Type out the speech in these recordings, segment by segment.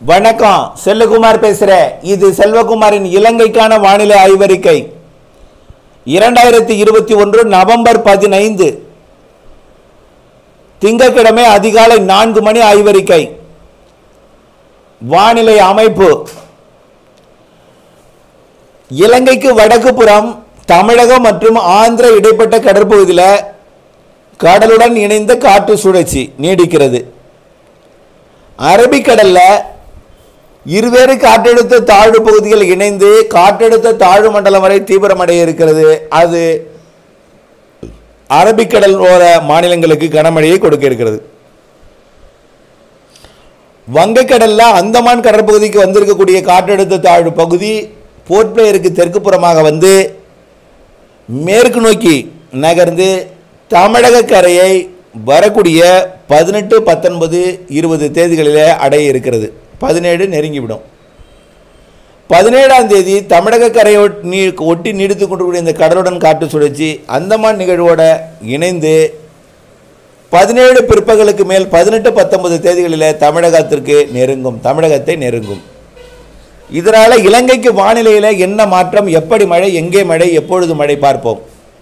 வணக்கம் செல்வகுமார் பேசுறேன் இது செல்வகுமாரின் இலங்கைக்கான வானிலை ஆய்வறிக்கை இரண்டாயிரத்தி இருபத்தி ஒன்று நவம்பர் பதினைந்து திங்கட்கிழமை அதிகாலை நான்கு மணி ஆய்வறிக்கை வானிலை அமைப்பு இலங்கைக்கு வடக்கு புறம் தமிழகம் மற்றும் ஆந்திர இடைப்பட்ட கடற்பகுதியில் கடலுடன் இணைந்த காற்று சுழற்சி நீடிக்கிறது அரபிக்கடல்ல இருவேறு காற்றழுத்த தாழ்வு பகுதிகள் இணைந்து காற்றழுத்த தாழ்வு மண்டலம் வரை தீவிரமடைய இருக்கிறது அது அரபிக்கடல் ஓர மாநிலங்களுக்கு கனமழையை கொடுக்க இருக்கிறது வங்கக்கடல்ல அந்தமான் கடற்பகுதிக்கு வந்திருக்கக்கூடிய காற்றழுத்த தாழ்வு பகுதி போர்ட் பிளேயருக்கு தெற்கு புறமாக வந்து மேற்கு நோக்கி நகர்ந்து தமிழக கரையை வரக்கூடிய பதினெட்டு பத்தொன்பது இருபது தேதிகளில் அடைய இருக்கிறது பதினேழு நெருங்கிவிடும் பதினேழாம் தேதி தமிழக கரையை ஒட்டி நீ ஒட்டி நீடித்து கொண்டிருக்கூடிய இந்த கடலுடன் காற்று சுழற்சி அந்தமான் நிகழ்வோட இணைந்து பதினேழு பிற்பகலுக்கு மேல் பதினெட்டு பத்தொன்பது தேதிகளில் தமிழகத்திற்கு நெருங்கும் தமிழகத்தை நெருங்கும் இதனால் இலங்கைக்கு வானிலையில் என்ன மாற்றம் எப்படி மழை எங்கே மழை எப்பொழுது மழை பார்ப்போம்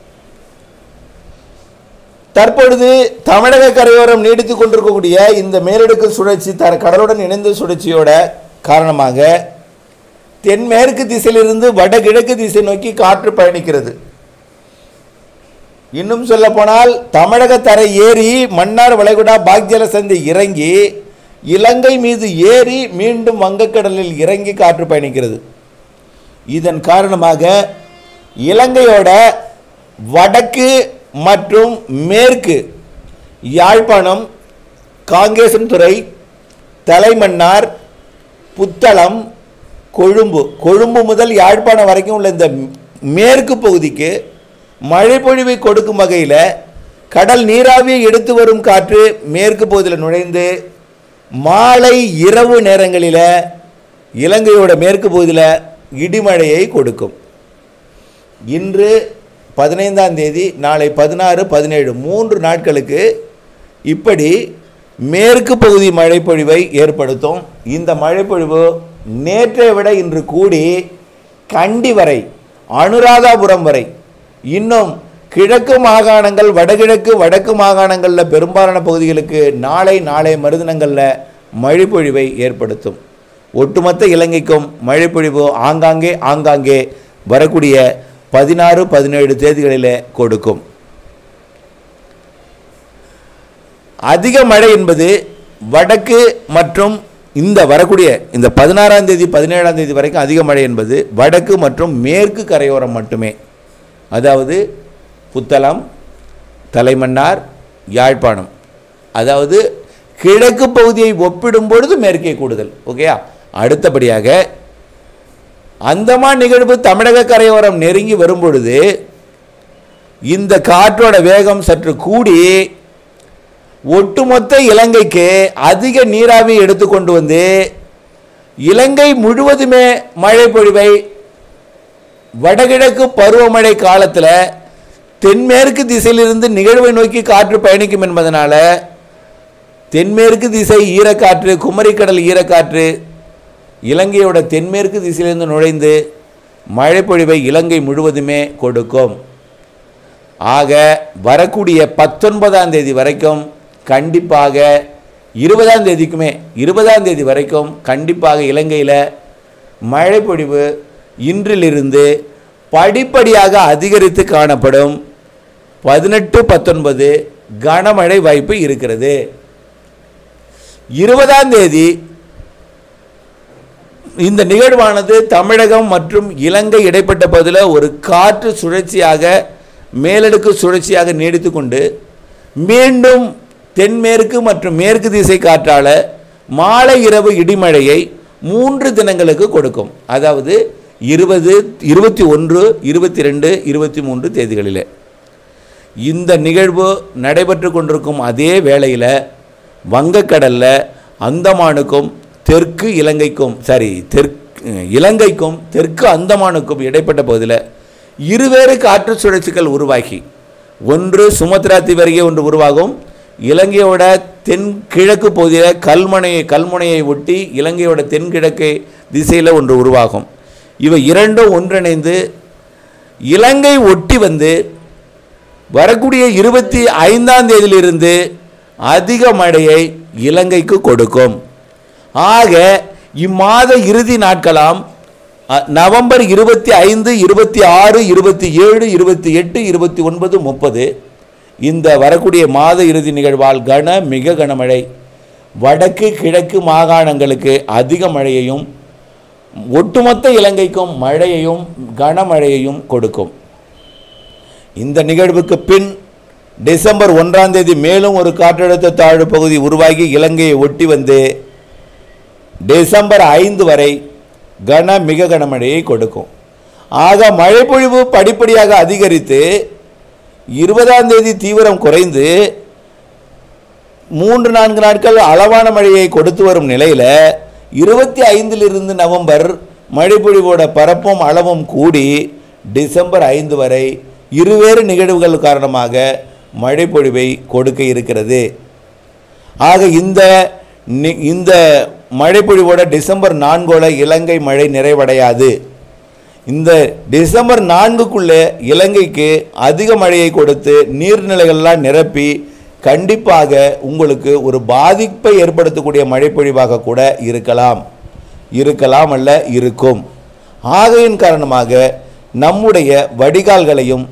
தற்பொழுது தமிழக கரையோரம் நீடித்துக் கொண்டிருக்கக்கூடிய இந்த மேலடுக்கு சுழற்சி தர கடலுடன் இணைந்த சுழற்சியோட காரணமாக தென்மேற்கு திசையிலிருந்து வடகிழக்கு திசை நோக்கி காற்று பயணிக்கிறது இன்னும் சொல்ல போனால் தமிழக தரை ஏறி மன்னார் வளைகுடா பாக்ஜல சந்தை இறங்கி இலங்கை மீது ஏறி மீண்டும் வங்கக்கடலில் இறங்கி காற்று பயணிக்கிறது இதன் காரணமாக இலங்கையோட வடக்கு மற்றும் மேற்கு யாழ்ப்பாணம் காங்கேசன்துறை தலைமன்னார் புத்தளம் கொழும்பு கொழும்பு முதல் யாழ்ப்பாணம் வரைக்கும் உள்ள இந்த மேற்கு பகுதிக்கு மழை பொழிவை கொடுக்கும் வகையில் கடல் நீராவியை எடுத்து வரும் காற்று மேற்கு பகுதியில் நுழைந்து மாலை இரவு நேரங்களில் இலங்கையோட மேற்கு பகுதியில் இடிமழையை கொடுக்கும் இன்று பதினைந்தாம் தேதி நாளை பதினாறு பதினேழு மூன்று நாட்களுக்கு இப்படி மேற்கு பகுதி மழைப்பொழிவை ஏற்படுத்தும் இந்த மழைப்பொழிவு நேற்றை விட இன்று கூடி கண்டி வரை அனுராதாபுரம் வரை இன்னும் கிழக்கு மாகாணங்கள் வடகிழக்கு வடக்கு மாகாணங்களில் பெரும்பாலான பகுதிகளுக்கு நாளை நாளை மருதினங்களில் மழைப்பொழிவை ஏற்படுத்தும் ஒட்டுமொத்த இலங்கைக்கும் மழைப்பொழிவு ஆங்காங்கே ஆங்காங்கே வரக்கூடிய பதினாறு பதினேழு தேதிகளில் கொடுக்கும் அதிக மழை என்பது வடக்கு மற்றும் இந்த வரக்கூடிய இந்த பதினாறாம் தேதி பதினேழாம் தேதி வரைக்கும் அதிக மழை என்பது வடக்கு மற்றும் மேற்கு கரையோரம் மட்டுமே அதாவது புத்தளம் தலைமன்னார் யாழ்ப்பாணம் அதாவது கிழக்கு பகுதியை ஒப்பிடும் பொழுது மேற்கே கூடுதல் ஓகேயா அடுத்தபடியாக அந்தமான் நிகழ்வு தமிழக கரையோரம் நெருங்கி வரும் பொழுது இந்த காற்றோட வேகம் சற்று கூடி ஒட்டுமொத்த இலங்கைக்கு அதிக நீராவி எடுத்துக்கொண்டு வந்து இலங்கை முழுவதுமே மழை பொழிவை வடகிழக்கு பருவமழை காலத்தில் தென்மேற்கு திசையிலிருந்து நிகழ்வை நோக்கி காற்று பயணிக்கும் என்பதனால தென்மேற்கு திசை ஈரக்காற்று குமரிக்கடல் ஈரக்காற்று இலங்கையோட தென்மேற்கு திசையிலிருந்து நுழைந்து மழைப்பொழிவை இலங்கை முழுவதுமே கொடுக்கும் ஆக வரக்கூடிய பத்தொன்பதாம் தேதி வரைக்கும் கண்டிப்பாக இருபதாம் தேதிக்குமே இருபதாம் தேதி வரைக்கும் கண்டிப்பாக இலங்கையில் மழைப்பொழிவு இன்றிலிருந்து படிப்படியாக அதிகரித்து காணப்படும் பதினெட்டு பத்தொன்பது கனமழை வாய்ப்பு இருக்கிறது இருபதாம் தேதி இந்த நிகழ்வானது தமிழகம் மற்றும் இலங்கை இடைப்பட்ட பகுதியில் ஒரு காற்று சுழற்சியாக மேலடுக்கு சுழற்சியாக நீடித்து கொண்டு மீண்டும் தென்மேற்கு மற்றும் மேற்கு திசை காற்றால் மாலை இரவு இடிமழையை மூன்று தினங்களுக்கு கொடுக்கும் அதாவது இருபது இருபத்தி ஒன்று இருபத்தி ரெண்டு இருபத்தி மூன்று தேதிகளில் இந்த நிகழ்வு நடைபெற்று கொண்டிருக்கும் அதே வேளையில் வங்கக்கடலில் அந்தமானுக்கும் தெற்கு இலங்கைக்கும் சாரி தெற்கு இலங்கைக்கும் தெற்கு அந்தமானுக்கும் இடைப்பட்ட பகுதியில் இருவேறு காற்று சுழற்சிகள் உருவாகி ஒன்று சுமத்ரா தீவு அருகே ஒன்று உருவாகும் இலங்கையோட தென் கிழக்கு பகுதியில் கல்முனையை கல்முனையை ஒட்டி இலங்கையோட தென்கிழக்கு திசையில் ஒன்று உருவாகும் இவை இரண்டும் ஒன்றிணைந்து இலங்கை ஒட்டி வந்து வரக்கூடிய இருபத்தி ஐந்தாம் தேதியிலிருந்து அதிக மழையை இலங்கைக்கு கொடுக்கும் ஆக இம்மாத இறுதி நாட்களாம் அ, நவம்பர் இருபத்தி ஐந்து இருபத்தி ஆறு இருபத்தி ஏழு இருபத்தி எட்டு இருபத்தி ஒன்பது முப்பது இந்த வரக்கூடிய மாத இறுதி நிகழ்வால் கன மிக கனமழை வடக்கு கிழக்கு மாகாணங்களுக்கு அதிக மழையையும் ஒட்டுமொத்த இலங்கைக்கும் மழையையும் கனமழையையும் கொடுக்கும் இந்த நிகழ்வுக்கு பின் டிசம்பர் ஒன்றாம் தேதி மேலும் ஒரு காற்றழுத்த தாழ்வு பகுதி உருவாகி இலங்கையை ஒட்டி வந்து டிசம்பர் ஐந்து வரை கன மிக கனமழையை கொடுக்கும் ஆக மழைப்பொழிவு படிப்படியாக அதிகரித்து இருபதாம் தேதி தீவிரம் குறைந்து மூன்று நான்கு நாட்கள் அளவான மழையை கொடுத்து வரும் நிலையில் இருபத்தி ஐந்திலிருந்து நவம்பர் மழைப்பொழிவோட பரப்பும் அளவும் கூடி டிசம்பர் ஐந்து வரை இருவேறு நிகழ்வுகள் காரணமாக மழைப்பொழிவை கொடுக்க இருக்கிறது ஆக இந்த நி- இந்த மழைப்பொழிவோட டிசம்பர் நான்கோட இலங்கை மழை நிறைவடையாது இந்த டிசம்பர் நான்குக்குள்ளே இலங்கைக்கு அதிக மழையை கொடுத்து நீர்நிலைகள்லாம் நிரப்பி கண்டிப்பாக உங்களுக்கு ஒரு பாதிப்பை ஏற்படுத்தக்கூடிய மழைப்பொழிவாக கூட இருக்கலாம் இருக்கலாம் அல்ல இருக்கும் ஆகையின் காரணமாக நம்முடைய வடிகால்களையும்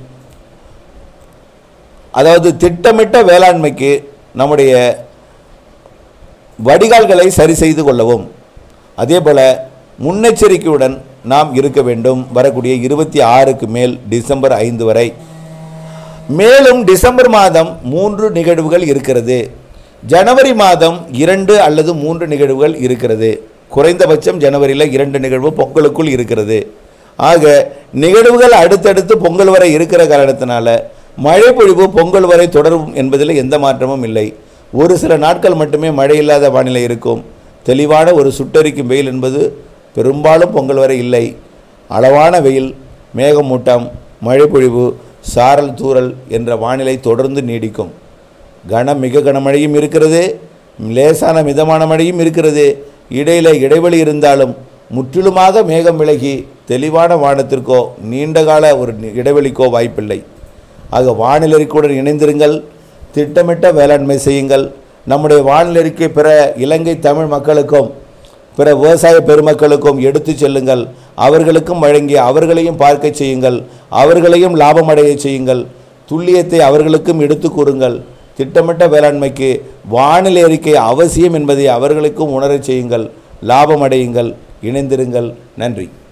அதாவது திட்டமிட்ட வேளாண்மைக்கு நம்முடைய வடிகால்களை சரி செய்து கொள்ளவும் அதே போல் முன்னெச்சரிக்கையுடன் நாம் இருக்க வேண்டும் வரக்கூடிய இருபத்தி ஆறுக்கு மேல் டிசம்பர் ஐந்து வரை மேலும் டிசம்பர் மாதம் மூன்று நிகழ்வுகள் இருக்கிறது ஜனவரி மாதம் இரண்டு அல்லது மூன்று நிகழ்வுகள் இருக்கிறது குறைந்தபட்சம் ஜனவரியில் இரண்டு நிகழ்வு பொங்கலுக்குள் இருக்கிறது ஆக நிகழ்வுகள் அடுத்தடுத்து பொங்கல் வரை இருக்கிற காரணத்தினால மழை பொழிவு பொங்கல் வரை தொடரும் என்பதில் எந்த மாற்றமும் இல்லை ஒரு சில நாட்கள் மட்டுமே மழை இல்லாத வானிலை இருக்கும் தெளிவான ஒரு சுட்டரிக்கும் வெயில் என்பது பெரும்பாலும் பொங்கல் வரை இல்லை அளவான வெயில் மேகமூட்டம் மழைப்பொழிவு சாரல் தூறல் என்ற வானிலை தொடர்ந்து நீடிக்கும் கன மிக கனமழையும் இருக்கிறது லேசான மிதமான மழையும் இருக்கிறது இடையில இடைவெளி இருந்தாலும் முற்றிலுமாக மேகம் விலகி தெளிவான வானத்திற்கோ நீண்டகால ஒரு நி- இடைவெளிக்கோ வாய்ப்பில்லை ஆக வானிலை அறிக்கையுடன் இணைந்திருங்கள் திட்டமிட்ட வேளாண்மை செய்யுங்கள் நம்முடைய வானிலை அறிக்கை பிற இலங்கை தமிழ் மக்களுக்கும் பிற விவசாய பெருமக்களுக்கும் எடுத்துச் செல்லுங்கள் அவர்களுக்கும் வழங்கி அவர்களையும் பார்க்க செய்யுங்கள் அவர்களையும் லாபமடைய செய்யுங்கள் துல்லியத்தை அவர்களுக்கும் எடுத்து கூறுங்கள் திட்டமிட்ட வேளாண்மைக்கு வானிலை அறிக்கை அவசியம் என்பதை அவர்களுக்கும் உணரச் செய்யுங்கள் லாபமடையுங்கள் இணைந்திருங்கள் நன்றி